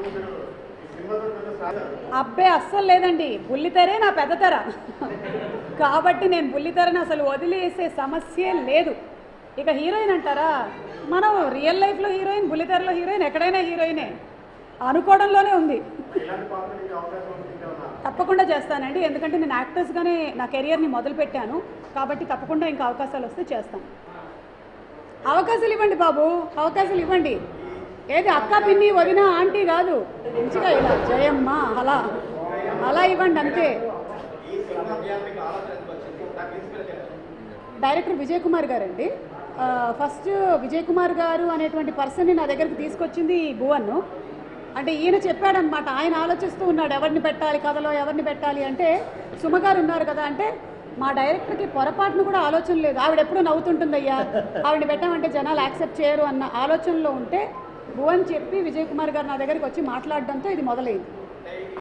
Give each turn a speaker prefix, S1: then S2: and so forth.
S1: అబ్బే అస్సలు లేదండి బుల్లితెరే నా పెద్ద తెర కాబట్టి నేను బుల్లితెరని అసలు వదిలేసే సమస్యే లేదు ఇక హీరోయిన్ అంటారా మనం రియల్ లైఫ్లో హీరోయిన్ బుల్లితెరలో హీరోయిన్ ఎక్కడైనా హీరోయినే అనుకోవడంలోనే ఉంది తప్పకుండా చేస్తానండి ఎందుకంటే నేను యాక్టర్స్గానే నా కెరియర్ని మొదలు పెట్టాను కాబట్టి తప్పకుండా ఇంకా అవకాశాలు వస్తే చేస్తాను అవకాశాలు ఇవ్వండి బాబు అవకాశాలు ఇవ్వండి ఏది అక్క పిన్ని వదిన ఆంటీ కాదు మంచిగా ఇలా జయమ్మ అలా అలా ఇవ్వండి అంతే డైరెక్టర్ విజయ్ కుమార్ గారండి ఆ, ఫస్ట్ విజయ్ కుమార్ గారు అనేటువంటి పర్సన్ని నా దగ్గరికి తీసుకొచ్చింది ఈ భువన్ను అంటే ఈయన చెప్పాడనమాట ఆయన ఆలోచిస్తూ ఉన్నాడు ఎవరిని పెట్టాలి కథలో ఎవరిని పెట్టాలి అంటే సుమ గారు ఉన్నారు కదా అంటే మా డైరెక్టర్కి పొరపాటును కూడా ఆలోచన లేదు ఆవిడ ఎప్పుడూ నవ్వుతుంటుందయ్యా ఆవిడ పెట్టామంటే జనాలు యాక్సెప్ట్ చేయరు అన్న ఆలోచనలో ఉంటే భువన్ చెప్పి విజయ్ కుమార్ గారు నా దగ్గరికి వచ్చి మాట్లాడడంతో ఇది మొదలైంది